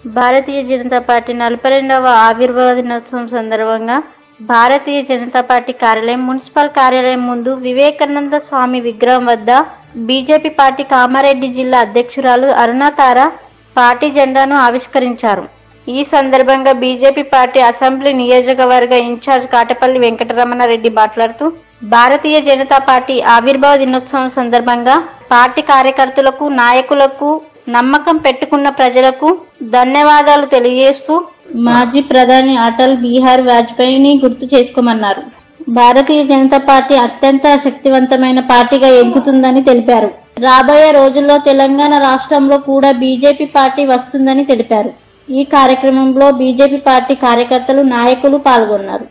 భారతీయ Janata party నలభై రెండవ ఆవిర్భావ దినోత్సవం సందర్భంగా భారతీయ జనతా పార్టీ కార్యాలయం మున్సిపల్ కార్యాలయం ముందు వివేకానంద స్వామి విగ్రహం వద్ద బీజేపీ పార్టీ కామారెడ్డి జిల్లా అధ్యక్షురాలు అరుణాతార పార్టీ జెండాను ఆవిష్కరించారు ఈ సందర్భంగా బీజేపీ పార్టీ అసెంబ్లీ నియోజకవర్గ ఇన్ఛార్జ్ కాటపల్లి వెంకటరమణారెడ్డి మాట్లాడుతూ భారతీయ జనతా పార్టీ ఆవిర్భావ దినోత్సవం సందర్భంగా పార్టీ కార్యకర్తలకు నాయకులకు నమ్మకం పెట్టుకున్న ప్రజలకు ధన్యవాదాలు తెలియజేస్తూ మాజీ ప్రధాని అటల్ బిహారీ వాజ్పేయిని గుర్తు చేసుకోమన్నారు భారతీయ జనతా పార్టీ అత్యంత శక్తివంతమైన పార్టీగా ఎదుగుతుందని తెలిపారు రాబోయే రోజుల్లో తెలంగాణ రాష్ట్రంలో కూడా బీజేపీ పార్టీ వస్తుందని తెలిపారు ఈ కార్యక్రమంలో బీజేపీ పార్టీ కార్యకర్తలు నాయకులు పాల్గొన్నారు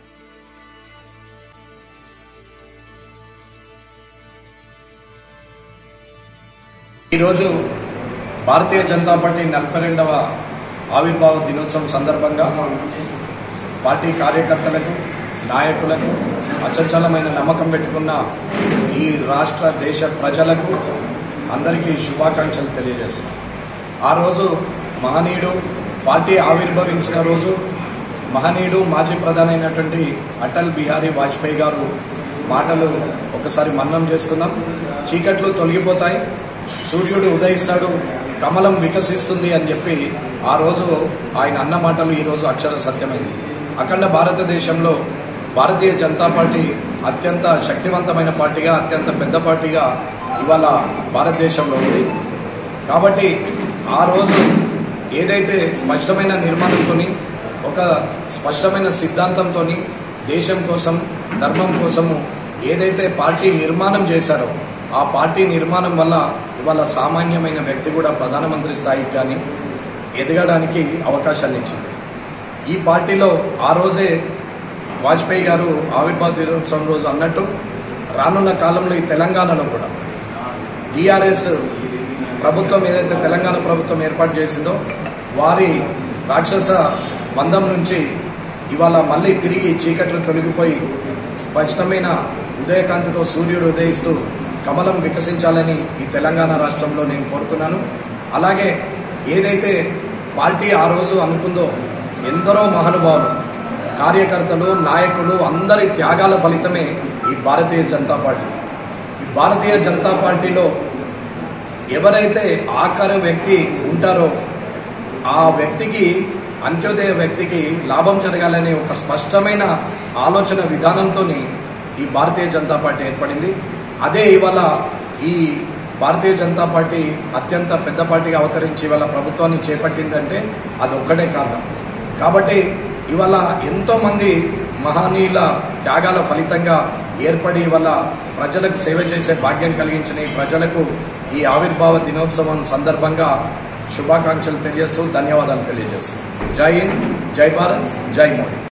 ఈరోజు భారతీయ జనతా పార్టీ నలభై రెండవ ఆవిర్భావ దినోత్సవం సందర్భంగా పార్టీ కార్యకర్తలకు నాయకులకు అచంచలమైన నమ్మకం పెట్టుకున్న ఈ రాష్ట్ర దేశ ప్రజలకు అందరికీ శుభాకాంక్షలు తెలియజేస్తున్నాం ఆ రోజు మహనీయుడు పార్టీ ఆవిర్భవించిన రోజు మహనీయుడు మాజీ ప్రధాని అయినటువంటి అటల్ బిహారీ వాజ్పేయి గారు మాటలు ఒకసారి మన్నం చేసుకుందాం చీకట్లు తొలగిపోతాయి సూర్యుడు ఉదయిస్తాడు కమలం వికసిస్తుంది అని చెప్పి ఆ రోజు ఆయన అన్న మాటలు ఈ రోజు అక్షర సత్యమైంది అఖండ భారతదేశంలో భారతీయ జనతా పార్టీ అత్యంత శక్తివంతమైన పార్టీగా అత్యంత పెద్ద పార్టీగా ఇవాళ భారతదేశంలో ఉంది కాబట్టి ఆ రోజు ఏదైతే స్పష్టమైన నిర్మాణంతో ఒక స్పష్టమైన సిద్ధాంతంతో దేశం కోసం ధర్మం కోసము ఏదైతే పార్టీ నిర్మాణం చేశారో ఆ పార్టీ నిర్మాణం వల్ల ఇవాళ సామాన్యమైన వ్యక్తి కూడా ప్రధానమంత్రి స్థాయికి కానీ ఎదగడానికి అవకాశాన్ని ఇచ్చింది ఈ పార్టీలో ఆ రోజే వాజ్పేయి గారు ఆవిర్భావ దినోత్సవం రోజు అన్నట్టు రానున్న కాలంలో ఈ తెలంగాణలో కూడా టీఆర్ఎస్ ప్రభుత్వం ఏదైతే తెలంగాణ ప్రభుత్వం ఏర్పాటు చేసిందో వారి రాక్షస బంధం నుంచి ఇవాళ మళ్ళీ తిరిగి చీకట్లు తొలగిపోయి స్పష్టమైన ఉదయకాంతితో సూర్యుడు ఉదయిస్తూ కమలం వికసించాలని ఈ తెలంగాణ రాష్ట్రంలో నేను కోరుతున్నాను అలాగే ఏదైతే పార్టీ ఆ రోజు అనుకుందో ఎందరో మహానుభావులు కార్యకర్తలు నాయకులు అందరి త్యాగాల ఫలితమే ఈ భారతీయ జనతా పార్టీ ఈ భారతీయ జనతా పార్టీలో ఎవరైతే ఆఖరి వ్యక్తి ఉంటారో ఆ వ్యక్తికి అంత్యోదయ వ్యక్తికి లాభం జరగాలనే ఒక స్పష్టమైన ఆలోచన విధానంతో ఈ భారతీయ జనతా పార్టీ ఏర్పడింది అదే ఇవాళ ఈ భారతీయ జనతా పార్టీ అత్యంత పెద్ద పార్టీగా అవతరించి ఇవాళ ప్రభుత్వాన్ని చేపట్టిందంటే అది ఒక్కటే కారణం కాబట్టి ఇవాళ ఎంతో మంది మహనీయుల త్యాగాల ఫలితంగా ఏర్పడి ఇవాళ ప్రజలకు సేవ చేసే భాగ్యం కలిగించిన ఈ ప్రజలకు ఈ ఆవిర్భావ దినోత్సవం సందర్భంగా శుభాకాంక్షలు తెలియజేస్తూ ధన్యవాదాలు తెలియజేస్తూ జై హింద్ జై భారత్ జై మోడీ